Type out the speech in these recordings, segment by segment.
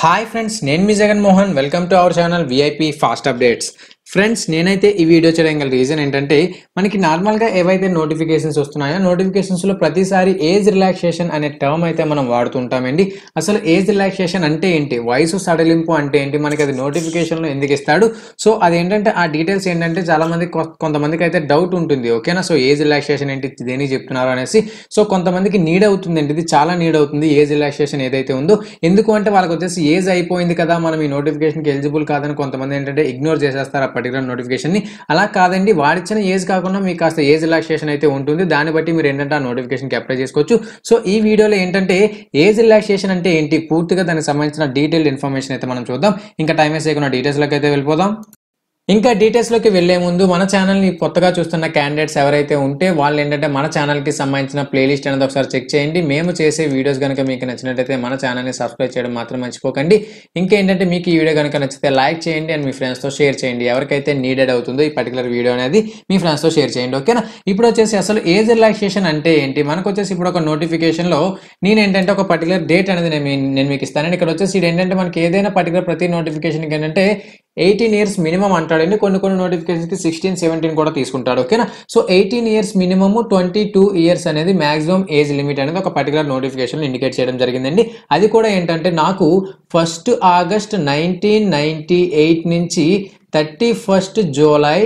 hi friends నేను మీ Jaganmohan welcome to our channel VIP fast updates friends నేనైతే ఈ వీడియో చేయడం గల రీజన్ ఏంటంటే మనకి నార్మల్గా ఏవైతే నోటిఫికేషన్స్ వస్తున్నాయో నోటిఫికేషన్స్లో ప్రతిసారి ఏజ్ రిలాక్సేషన్ అనే టర్మ్ అయితే మనం వాడుతుంటామండి అసలు ఏజ్ రిలాక్సేషన్ అంటే ఏంటి వయసు సడలింపు అంటే ఏంటి మనకి అది నోటిఫికేషన్లో ఎందుకు ఇస్తాడు సో అదేంటంటే ఆ డీటెయిల్స్ ఏంటంటే చాలా మంది కొ- కొంతమందికి అయితే డౌట్ ఉంటుంది ఓకేనా సో ఏజ్ రిలాక్సేషన్ ఏంటి దేనికి చెప్తున్నారు అనేసి సో కొంతమందికి నీడ్ అవుతుందండి ఇది చాలా నీడ్ అవుతుంది ఏజ్ రిలాక్సేషన్ ఏదైతే ఉందో ఎందుకు అంటే వాళ్ళకి వచ్చేసి ఏజ్ అయిపోయింది కదా మనం ఈ నోటిఫికేషన్కి ఎలిజిబుల్ కాదని కొంతమంది ఏంటంటే ఇగ్నోర్ చేసేస్తారు ఆ పర్టికులర్ నోటిఫికేషన్ని అలా కాదండి వాడిచ్చిన ఏజ్ కాకుండా మీకు కాస్త ఏజ్ రిలాక్సేషన్ అయితే ఉంటుంది దాన్ని బట్టి మీరు ఏంటంటే ఆ నోటిఫికేషన్కి అప్లై చేసుకోవచ్చు సో ఈ వీడియోలో ఏంటంటే ఏజ్ రిలాక్సేషన్ అంటే ఏంటి పూర్తిగా దానికి సంబంధించిన డీటెయిల్ ఇన్ఫర్మేషన్ అయితే మనం చూద్దాం ఇంకా టైం వేస్ట్ చేయకుండా డీటెయిల్స్లోకి అయితే వెళ్ళిపోదాం ఇంకా డీటెయిల్స్లోకి వెళ్లే ముందు మన ఛానల్ని కొత్తగా చూస్తున్న క్యాండిడేట్స్ ఎవరైతే ఉంటే వాళ్ళు ఏంటంటే మన ఛానల్కి సంబంధించిన ప్లేలిస్ట్ అనేది ఒకసారి చెక్ చేయండి మేము చేసే వీడియోస్ కనుక మీకు నచ్చినట్టయితే మన ఛానల్ని సబ్స్క్రైబ్ చేయడం మాత్రం మర్చిపోకండి ఇంకా ఏంటంటే మీకు ఈ వీడియో కనుక నచ్చితే లైక్ చేయండి అండ్ మీ ఫ్రెండ్స్తో షేర్ చేయండి ఎవరికైతే నీడెడ్ అవుతుందో ఈ పర్టికులర్ వీడియో అనేది మీ ఫ్రెండ్స్తో షేర్ చేయండి ఓకేనా ఇప్పుడు వచ్చేసి అసలు ఏజ్ రిలాక్సేషన్ అంటే ఏంటి మనకు వచ్చేసి ఇప్పుడు ఒక నోటిఫికేషన్లో నేను ఏంటంటే ఒక పర్టికులర్ డేట్ అనేది నేను మీ- నేను మీకు ఇస్తానండి ఇక్కడ వచ్చేసి ఇది ఏంటంటే మనకి ఏదైనా పర్టికులర్ ప్రతి నోటిఫికేషన్కి ఏంటంటే ఎయిటీన్ ఇయర్స్ మినిమం అంటాడండి కొన్ని కొన్ని నోటిఫికేషన్కి సిక్స్టీన్ సెవెంటీన్ కూడా తీసుకుంటాడు ఓకేనా so eighteen years minimum twenty two years అనేది మాక్సిమం ఏజ్ లిమిట్ అనేది ఒక పర్టికులర్ నోటిఫికేషన్ ఇండికేట్ చేయడం జరిగిందండి అది కూడా ఏంటంటే నాకు first August nineteen ninety eight నుంచి thirty first July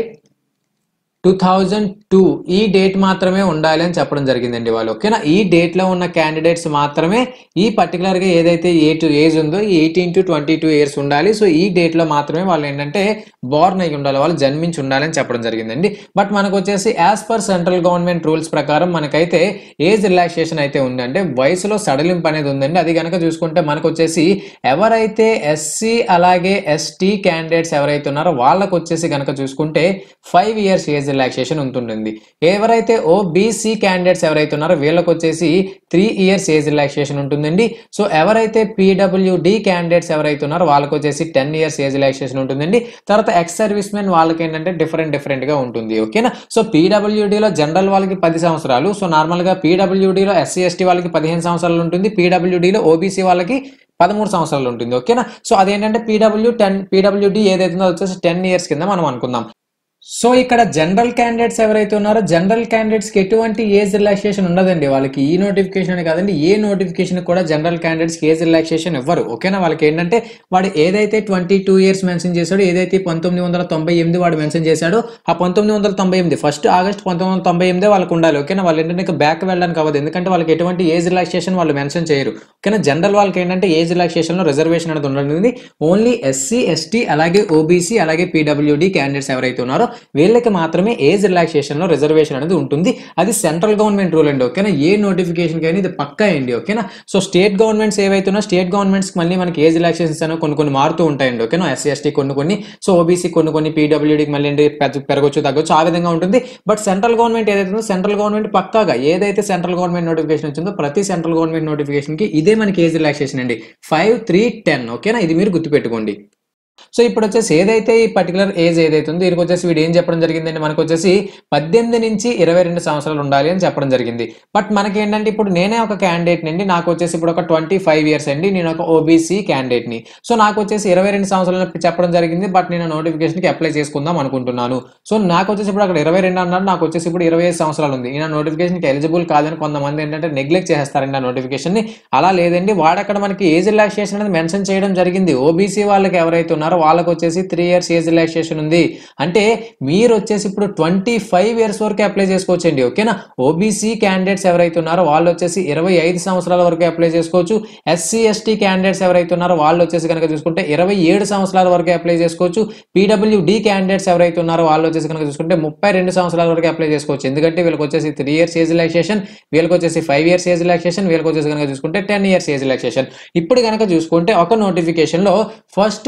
two thousand two ఈ డేట్ మాత్రమే ఉండాలి అని చెప్పడం జరిగిందండి వాళ్ళు ఓకేనా ఈ డేట్లో ఉన్న క్యాండిడేట్స్ మాత్రమే ఈ పర్టికులర్గా ఏదైతే ఏ టు ఏజ్ ఉందో ఈ eighteen to twenty two years ఉండాలి సో ఈ డేట్లో మాత్రమే వాళ్ళు ఏంటంటే బోర్న్ అయి ఉండాలి వాళ్ళు జన్మించి ఉండాలని చెప్పడం జరిగిందండి బట్ మనకు వచ్చేసి as per central government rules ప్రకారం మనకైతే ఏజ్ రిలాక్సేషన్ అయితే ఉంది అంటే వయసులో సడలింపు అనేది ఉందండి అది కనుక చూసుకుంటే మనకు వచ్చేసి ఎవరైతే ఎస్సీ అలాగే ఎస్టీ క్యాండిడేట్స్ ఎవరైతే ఉన్నారో వాళ్ళకు వచ్చేసి కనుక చూసుకుంటే ఫైవ్ ఇయర్స్ ఏజ్ రిలాక్సేషన్ ఉంటుంటుంది ఎవరైతే ఓబీసీ క్యాండిడేట్స్ ఎవరైతే ఉన్నారో వీళ్ళకి వచ్చేసి త్రీ ఇయర్స్ ఏజ్ రిలాక్సేషన్ ఉంటుందండి సో ఎవరైతే పీడబ్ల్యూడి క్యాండిడేట్స్ ఎవరైతే ఉన్నారో వాళ్ళకి వచ్చేసి టెన్ ఇయర్స్ ఏజ్ రిలాక్సేషన్ ఉంటుందండి తర్వాత ఎక్స్ సర్వీస్ మెన్ వాళ్ళకి ఏంటంటే డిఫరెంట్ డిఫరెంట్ గా ఉంటుంది ఓకేనా సో పీడబ్ల్యూడీలో జనరల్ వాళ్ళకి పది సంవత్సరాలు సో నార్మల్ గా పీడబ్ల్యూడీలో ఎస్సీ ఎస్టీ వాళ్ళకి పదిహేను సంవత్సరాలు ఉంటుంది పీడబ్ల్యూడీలో ఓబీసీ వాళ్ళకి పదమూడు సంవత్సరాలు ఉంటుంది ఓకేనా సో అదేంటంటే పీడబ్ల్యూ టెన్ పీడబ్ల్యూడి ఏదైతే ఉందో వచ్చేసి టెన్ ఇయర్స్ కింద మనం అనుకుందాం సో ఇక్కడ జనరల్ క్యాండిడేట్స్ ఎవరైతే ఉన్నారో జనరల్ క్యాండిడేట్స్ కి ఎటువంటి ఏజ్ రిలాక్సేషన్ ఉండదండి వాళ్ళకి ఈ నోటిఫికేషన్ అని కాదండి ఏ నోటిఫికేషన్ కూడా జనరల్ క్యాండిడేట్స్ కి ఏజ్ రిలాక్సేషన్ ఇవ్వరు ఓకేనా వాళ్ళకి ఏంటంటే వాడు ఏదైతే ట్వంటీ టూ ఇయర్స్ మెన్షన్ చేశాడో ఏదైతే పంతొమ్మిది వందల తొంభై ఎనిమిది వాడు మెన్షన్ చేశాడో ఆ పంతొమ్మిది వందల తొంభై ఎనిమిది ఫస్ట్ ఆగస్ట్ పంతొమ్మిది వందల తొంభై ఎనిమిదే వాళ్ళకి ఉండాలి ఓకేనా వాళ్ళు ఏంటంటే ఇంకా బ్యాక్ వెళ్ళడానికి అవ్వదు ఎందుకంటే వాళ్ళకి ఎటువంటి ఏజ్ రిలాక్సేషన్ వాళ్ళు మెన్షన్ చేయరు ఓకేనా జనరల్ వాళ్ళకి ఏంటంటే ఏజ్ రిలాక్సేషన్ లో రిజర్వేషన్ అనేది ఉండదు ఓన్లీ ఎస్సీ ఎస్టీ అలాగే ఓబీసీ అలాగే పీడబ్ల్యూడి క్యాండిడేట్స్ ఎవరైతే ఉన్నారో వీళ్ళకి మాత్రమే ఏజ్ రిలాక్సేషన్ లో రిజర్వేషన్ అనేది ఉంటుంది అది సెంట్రల్ గవర్నమెంట్ రూల్ అండి ఓకేనా ఏ నోటిఫికేషన్ కానీ ఇది పక్కా అండి ఓకేనా సో స్టేట్ గవర్నమెంట్స్ ఏవైతే ఉన్నా స్టేట్ గవర్నమెంట్స్ మళ్ళీ మనకి ఏజ్ రిలాక్సేషన్స్ అనేవి కొన్ని కొన్ని మారుతూ ఉంటాయండి ఓకేనా ఎస్సీ ఎస్టీ కొన్ని కొన్ని సో ఓబీసీ కొన్ని కొన్ని పీడబ్ల్యూడీకి మళ్ళీ ఏంటి పెద్ద- పెరగొచ్చు తగ్గొచ్చు ఆ విధంగా ఉంటుంది బట్ సెంట్రల్ గవర్నమెంట్ ఏదైతే ఉందో సెంట్రల్ గవర్నమెంట్ పక్కాగా ఏదైతే సెంట్రల్ గవర్నమెంట్ నోటిఫికేషన్ వచ్చిందో ప్రతి సెంట్రల్ గవర్నమెంట్ నోటిఫికేషన్ కి ఇదే మనకి ఏజ్ రిలాక్సేషన్ అండి ఫైవ్ త్రీ టెన్ ఓకేనా ఇది మీరు గుర్తుపెట్టుకోండి సో ఇప్పుడు వచ్చేసి ఏదైతే ఈ పర్టికులర్ ఏజ్ ఏదైతే ఉందో దీనికి వచ్చేసి వీడు ఏం చెప్పడం జరిగిందండి మనకు వచ్చేసి పద్దెనిమిది నుంచి ఇరవై రెండు సంవత్సరాలు ఉండాలి అని చెప్పడం జరిగింది బట్ మనకి ఏంటంటే ఇప్పుడు నేనే ఒక క్యాండిడేట్ అండి నాకు వచ్చేసి ఇప్పుడు ఒక ట్వంటీ ఫైవ్ ఇయర్స్ అండి నేను ఒక ఓబీసీ క్యాండిడేట్ ని సో నాకు వచ్చేసి ఇరవై రెండు సంవత్సరాలు చెప్పడం జరిగింది బట్ నేను నోటిఫికేషన్ కి అప్లై చేసుకుందాం అనుకుంటున్నాను సో నాకు వచ్చేసి ఇప్పుడు అక్కడ ఇరవై రెండు అన్నాడు నాకు వచ్చేసి ఇప్పుడు ఇరవై ఐదు సంవత్సరాలు ఉంది నేను నోటిఫికేషన్ కి ఎలిజిబుల్ కాదని కొంతమంది ఏంటంటే నెగ్లెక్ట్ చేస్తారండి ఆ నోటిఫికేషన్ ని అలా లేదండి వాడు అక్కడ మనకి ఏజ్ రిలాక్సేషన్ అనేది మెన్షన్ చేయడం జరిగింది ఓబీసీ వాళ్ళకి ఎవరైతే ఉన్నారో వాళ్ళకి వచ్చేసి త్రీ ఇయర్స్ ఏజ్ రిలాక్సేషన్ ఉంది అంటే మీరు వచ్చేసి ఇప్పుడు ట్వంటీ ఫైవ్ ఇయర్స్ వరకు అప్లై చేసుకోవచ్చండి ఓకేనా ఓబీసీ క్యాండిడేట్స్ ఎవరైతే ఉన్నారో వాళ్ళు వచ్చేసి ఇరవై ఐదు సంవత్సరాల వరకు అప్లై చేసుకోవచ్చు ఎస్సీ ఎస్టీ క్యాండిడేట్స్ ఎవరైతే ఉన్నారో వాళ్ళు వచ్చేసి కనుక చూసుకుంటే ఇరవై ఏడు సంవత్సరాల వరకు అప్లై చేసుకోవచ్చు పీడబ్ల్యూడి క్యాండిడేట్స్ ఎవరైతే ఉన్నారో వాళ్ళు వచ్చేసి కనుక చూసుకుంటే ముప్పై రెండు సంవత్సరాల వరకు అప్లై చేసుకోవచ్చు ఎందుకంటే వీళ్ళకి వచ్చేసి త్రీ ఇయర్స్ ఏజ్ రిలాక్సేషన్ వీళ్ళకి వచ్చేసి ఫైవ్ ఇయర్స్ ఏజ్ రిలాక్సేషన్ వీళ్ళకి వచ్చేసి కనుక చూసుకుంటే టెన్ ఇయర్స్ ఏజ్ రిలాక్సేషన్ ఇప్పుడు కనుక చూసుకుంటే ఒక నోటిఫికేషన్ లో first August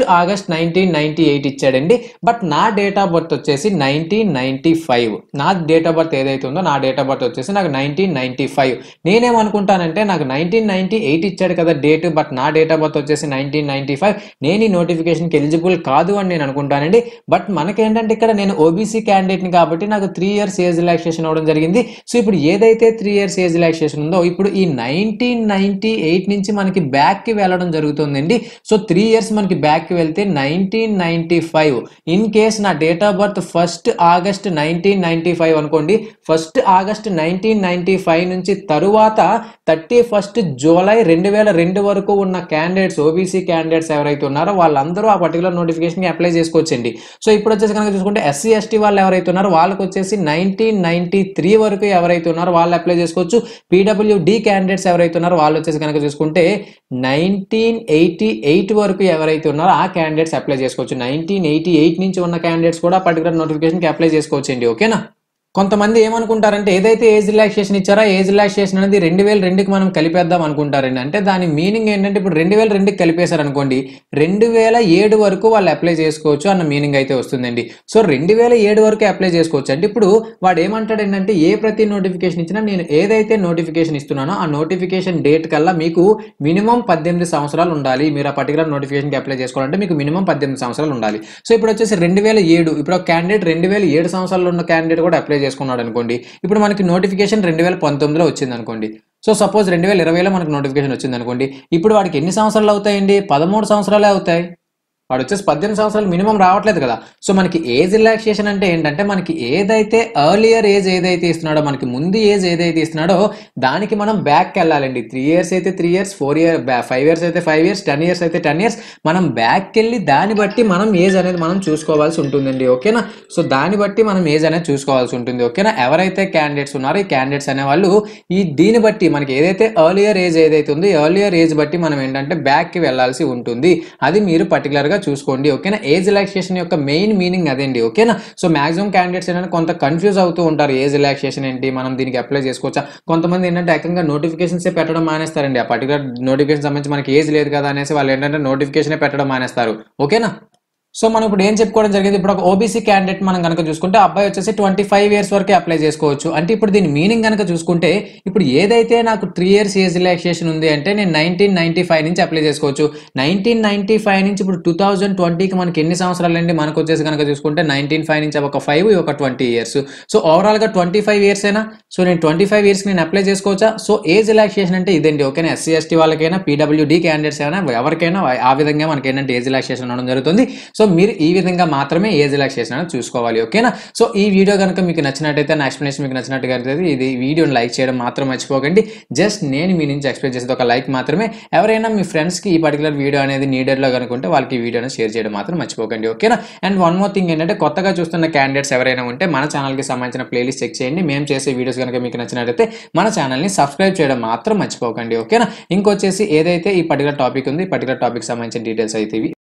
nineteen ninety eight ఇచ్చాడండి బట్ నా డేట్ ఆఫ్ బర్త్ వచ్చేసి నైన్టీన్ నైన్టీ ఫైవ్ నా డేట్ ఆఫ్ బర్త్ ఏదైతే ఉందో నా డేట్ ఆఫ్ బర్త్ వచ్చేసి నాకు నైన్టీన్ నైన్టీ ఫైవ్ నేనేమనుకుంటానంటే నాకు నైన్టీన్ నైన్టీ ఎయిట్ ఇచ్చాడు కదా డేట్ బట్ నా డేట్ ఆఫ్ బర్త్ వచ్చేసి నైన్టీన్ నైన్టీ ఫైవ్ నేను ఈ నోటిఫికేషన్కి ఎలిజిబుల్ కాదు అని నేను అనుకుంటానండి బట్ మనకేంటంటే ఇక్కడ నేను ఓబీసీ క్యాండిడేట్ని కాబట్టి నాకు త్రీ ఇయర్స్ ఏజ్ రిలాక్సేషన్ అవ్వడం జరిగింది సో ఇప్పుడు ఏదైతే త్రీ ఇయర్స్ ఏజ్ రిలాక్సేషన్ ఉందో ఇప్పుడు ఈ నైన్టీన్ నైన్టీ ఎయిట్ నుంచి మనకి బ్యాక్కి వెళ్ళడం జరుగుతుందండి సో త్రీ ఇయర్స్ మనకి బ్యాక్కి వెళ్తే nineteen ninety five in case నా date of birth first August nineteen ninety five అనుకోండి first August nineteen ninety five నుంచి తరువాత థర్టీ ఫస్ట్ జూలై రెండు వేల రెండు వరకు ఉన్న క్యాండిడేట్స్ ఓబీసీ క్యాండిడేట్స్ ఎవరైతే ఉన్నారో వాళ్ళందరూ ఆ పర్టికులర్ నోటిఫికేషన్కి అప్లై చేసుకోవచ్చండి సో ఇప్పుడు వచ్చేసి కనుక చూసుకుంటే ఎస్సీ ఎస్టీ వాళ్ళు ఎవరైతే ఉన్నారో వాళ్ళకి వచ్చేసి నైన్టీన్ నైన్టీ త్రీ వరకు ఎవరైతే ఉన్నారో వాళ్ళు అప్లై చేసుకోవచ్చు పీడబ్ల్యూడి క్యాండిడేట్స్ ఎవరైతే ఉన్నారో వాళ్ళు వచ్చేసి కనుక చూసుకుంటే నైన్టీన్ ఎయిటీ ఎయిట్ వరకు ఎవరైతే ఉన్నారో ఆ క్యాండిడేట్స్ అప్లై చేసుకోవచ్చు నైన్టీన్ ఎయిటీ ఎయిట్ నుంచి ఉన్న క్యాండిడేట్స్ కూడా పర్టికులర్ నోటిఫికేషన్కి అప్లై చేసుకోవచ్చండి ఓకేనా కొంతమంది ఏమనుకుంటారంటే ఏదైతే ఏజ్ రిలాక్సేషన్ ఇచ్చారో ఏజ్ రిలాక్సేషన్ అనేది రెండు వేల రెండుకి మనం కలిపేద్దాం అనుకుంటారండి అంటే దాని మీనింగ్ ఏంటంటే ఇప్పుడు రెండు వేల రెండుకి కలిపేశారు అనుకోండి రెండు వేల ఏడు వరకు వాళ్ళు అప్లై చేసుకోవచ్చు అన్న మీనింగ్ అయితే వస్తుందండి సో రెండు వేల ఏడు వరకు అప్లై చేసుకోవచ్చు అంటే ఇప్పుడు వాడు ఏమంటాడు ఏంటంటే ఏ ప్రతి నోటిఫికేషన్ ఇచ్చినా నేను ఏదైతే నోటిఫికేషన్ ఇస్తున్నానో ఆ నోటిఫికేషన్ డేట్ కల్లా మీకు మినిమం పద్దెనిమిది సంవత్సరాలు ఉండాలి మీరు ఆ పర్టికులర్ నోటిఫికేషన్కి అప్లై చేసుకోవాలంటే మీకు మినిమం పద్దెనిమిది సంవత్సరాలు ఉండాలి సో ఇప్పుడు వచ్చేసి రెండు వేల ఏడు ఇప్పుడు ఒక క్యాండిడేట్ రెండు వేల ఏడు సంవత్సరాలు ఉన్న క్యాండిడేట్ కూడా అప్లై చేసుకున్నాడు అనుకోండి ఇప్పుడు మనకి నోటిఫికేషన్ రెండు వేల పంతొమ్మిదిలో వచ్చింది అనుకోండి సో సపోజ్ రెండు వేల ఇరవైలో మనకి నోటిఫికేషన్ వచ్చింది అనుకోండి ఇప్పుడు వాడికి ఎన్ని సంవత్సరాలు అవుతాయండి పదమూడు సంవత్సరాలే అవుతాయి వాడు వచ్చేసి పద్దెనిమిది సంవత్సరాలు మినిమం రావట్లేదు కదా సో మనకి ఏజ్ రిలాక్సేషన్ అంటే ఏంటంటే మనకి ఏదైతే ఎర్లియర్ ఏజ్ ఏదైతే ఇస్తున్నాడో మనకి ముందు ఏజ్ ఏదైతే ఇస్తున్నాడో దానికి మనం బ్యాక్కి వెళ్ళాలండి త్రీ ఇయర్స్ అయితే three years four year five years అయితే ఫైవ్ ఇయర్స్ టెన్ ఇయర్స్ అయితే టెన్ ఇయర్స్ మనం బ్యాక్కి వెళ్ళి దాన్ని బట్టి మనం ఏజ్ అనేది మనం చూసుకోవాల్సి ఉంటుందండి ఓకేనా సో దాన్ని బట్టి మనం ఏజ్ అనేది చూసుకోవాల్సి ఉంటుంది ఓకేనా ఎవరైతే క్యాండిడేట్స్ ఉన్నారో ఈ క్యాండిడేట్స్ అనే వాళ్ళు ఈ దీన్ని బట్టి మనకి ఏదైతే ఎర్లియర్ ఏజ్ ఏదైతే ఉందో ఎర్లియర్ ఏజ్ బట్టి మనం ఏంటంటే బ్యాక్కి వెళ్ళాల్సి ఉంటుంది అది మీరు పర్టికులర్గా చూసుకోండి ఓకేనా ఏజ్ రిలాక్సేషన్ యొక్క మెయిన్ మీనింగ్ అదేండి ఓకేనా సో మాక్సిమం క్యాండిడేట్స్ ఏంటంటే కొంత కన్ఫ్యూజ్ అవుతూ ఉంటారు ఏజ్ రిలాక్సేషన్ ఏంటి మనం దీనికి అప్లై చేసుకోవచ్చా కొంతమంది ఏంటంటే ఏకంగా నోటిఫికేషన్స్ పెట్టడం మానేస్తారండి ఆ పర్టికులర్ నోటిఫికేషన్ సంబంధించి మనకి ఏజ్ లేదు కదా అనేసి వాళ్ళు ఏంటంటే నోటిఫికేషన్ పెట్టడం మానేస్తారు ఓకేనా సో మనం ఇప్పుడు ఏం చెప్పుకోవడం జరిగింది ఇప్పుడు ఒక ఓబీసీ క్యాండిడేట్ మనం కనుక చూసుకుంటే ఆ అబ్బాయి వచ్చేసి ట్వంటీ ఫైవ్ ఇయర్స్ వరకే అప్లై చేసుకోవచ్చు అంటే ఇప్పుడు దీని మీనింగ్ కనుక చూసుకుంటే ఇప్పుడు ఏదైతే నాకు త్రీ ఇయర్స్ ఏజ్ రిలాక్సేషన్ ఉంది అంటే నేను నైన్టీన్ నైన్టీ ఫైవ్ నుంచి అప్లై చేసుకోవచ్చు నైన్టీన్ నైన్టీ ఫైవ్ నుంచి ఇప్పుడు టూ థౌజండ్ ట్వంటీకి మనకి ఎన్ని సంవత్సరాలు అండి మనకు వచ్చేసి కనుక చూసుకుంటే నైన్టీన్ ఫైవ్ నుంచి ఒక ఫైవ్ ఒక ట్వంటీ ఇయర్స్ సో ఓవరాల్గా ట్వంటీ ఫైవ్ ఇయర్స్ అయినా సో నేను ట్వంటీ ఫైవ్ ఇయర్స్కి నేను అప్లై చేసుకోవచ్చా సో ఏజ్ రిలాక్సేషన్ అంటే ఇదండి ఓకేనా ఎస్సీ ఎస్టీ వాళ్ళకైనా పీడబ్ల్యూడి క్యాండిడేట్స్ అయినా ఎవరికైనా ఆ విధంగా మనకి ఏంటంటే ఏజ్ రిలాక్సేషన్ ఉండడం జరుగుతుంది సో మీరు ఈ విధంగా మాత్రమే ఏజ్ రిలాక్సేషన్ అనేది చూసుకోవాలి ఓకేనా సో ఈ వీడియో కనుక మీకు నచ్చినట్టయితే నా ఎక్స్ప్లెనేషన్ మీకు నచ్చినట్టుగా అయితే ఇది వీడియోని లైక్ చేయడం మాత్రం మర్చిపోకండి జస్ట్ నేను మీ నుంచి ఎక్స్పెక్ట్ చేసేది ఒక లైక్ మాత్రమే ఎవరైనా మీ ఫ్రెండ్స్కి ఈ పర్టికులర్ వీడియో అనేది నీడెడ్లో కనుకుంటే వాళ్ళకి ఈ వీడియోని షేర్ చేయడం మాత్రం మర్చిపోకండి ఓకేనా అండ్ వన్ మోర్ థింగ్ ఏంటంటే కొత్తగా చూస్తున్న క్యాండిడేట్స్ ఎవరైనా ఉంటే మన ఛానల్కి సంబంధించిన ప్లేలిస్ట్ చెక్ చేయండి మేము చేసే వీడియోస్ కనుక మీకు నచ్చినట్టయితే మన ఛానల్ని సబ్స్క్రైబ్ చేయడం మాత్రం మర్చిపోకండి ఓకేనా ఇంకొచ్చేసి ఏదైతే ఈ పర్టికులర్ టాపిక్ ఉంది ఈ పర్టికులర్ టాపిక్ సంబంధించిన డీటెయిల్స్ అయితే ఇవి